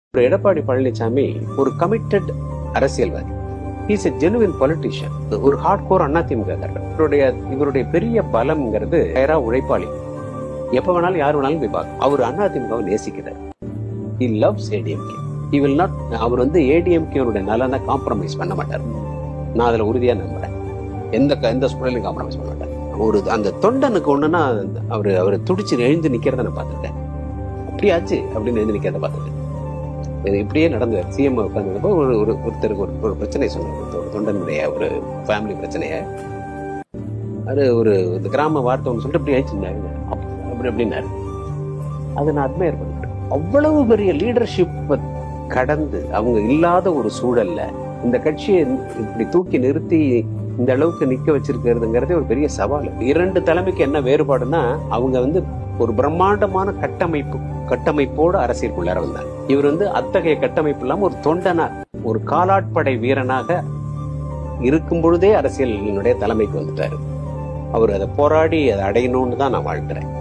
ஒரு எடப்பாடி பழனிசாமி ஒரு கமிட்டட் அரசியல்வாதி இஸ் எ ஜெனுவின் பொலிட்டிஷியன் ஒரு ஹார்ட் கோர் அதிமுக இவருடைய இவருடைய பெரிய பலம்ங்கிறது நேரா உழைப்பாளி எப்ப வேணாலும் யார் வேணாலும் போய் பார்க்க அவர் அதிமுகவை நேசிக்கிறார் he loves ADMK he will not அவர் வந்து ஏடிஎம்கேனுடைய நலனை காம்ப்ரமைஸ் பண்ண மாட்டார் நான் அதுல உறுதியா நம்புறேன் எந்த க- எந்த சூழலையும் காம்ப்ரமைஸ் பண்ண மாட்டார் ஒரு அந்த தொண்டனுக்கு ஒண்ணுன்னா அவர் அவர் துடிச்சு எழுந்து நிக்கிறத நான் பார்த்திருக்கேன் அப்படியாச்சு அப்படின்னு எழுந்து நிக்கிறத பார்த்திருக்கேன் இது இப்படியே நடந்து சிஎம் உட்காந்துருக்கப்போ ஒரு ஒரு ஒருத்தருக்கு ஒரு ஒரு பிரச்சனை சொன்னார் ஒரு தொண்டனுடைய ஒரு ஃபேமிலி பிரச்சனைய அது ஒரு இந்த கிராம வார்த்தை ஒன்று சொல்லிட்டு இப்படி ஆயிடுச்சுருந்தாங்க அப்படி அப்படின்னாரு அதை நான் அட்மையர் பண்ணிட்டேன் அவ்வளவு பெரிய லீடர்ஷிப் கடந்து அவங்க இல்லாத ஒரு சூழல்ல இந்த கட்சியை இப்படி தூக்கி நிறுத்தி இந்த அளவுக்கு நிக்க வச்சிருக்கிறதுங்கிறதே ஒரு பெரிய சவால் இரண்டு தலைமைக்கு என்ன வேறுபாடுன்னா அவங்க வந்து ஒரு பிரம்மாண்டமான கட்டமைப்பு கட்டமைப்போடு அரசியலுக்குள்ளார வந்தாங்க இவர் வந்து அத்தகைய கட்டமைப்பு இல்லாம ஒரு தொண்டனா ஒரு காலாட்படை வீரனாக இருக்கும் பொழுதே அரசியலினுடைய தலைமைக்கு வந்துட்டாரு அவர் அதை போராடி அதை அடையணும்னு தான் நான் வாழ்த்துறேன்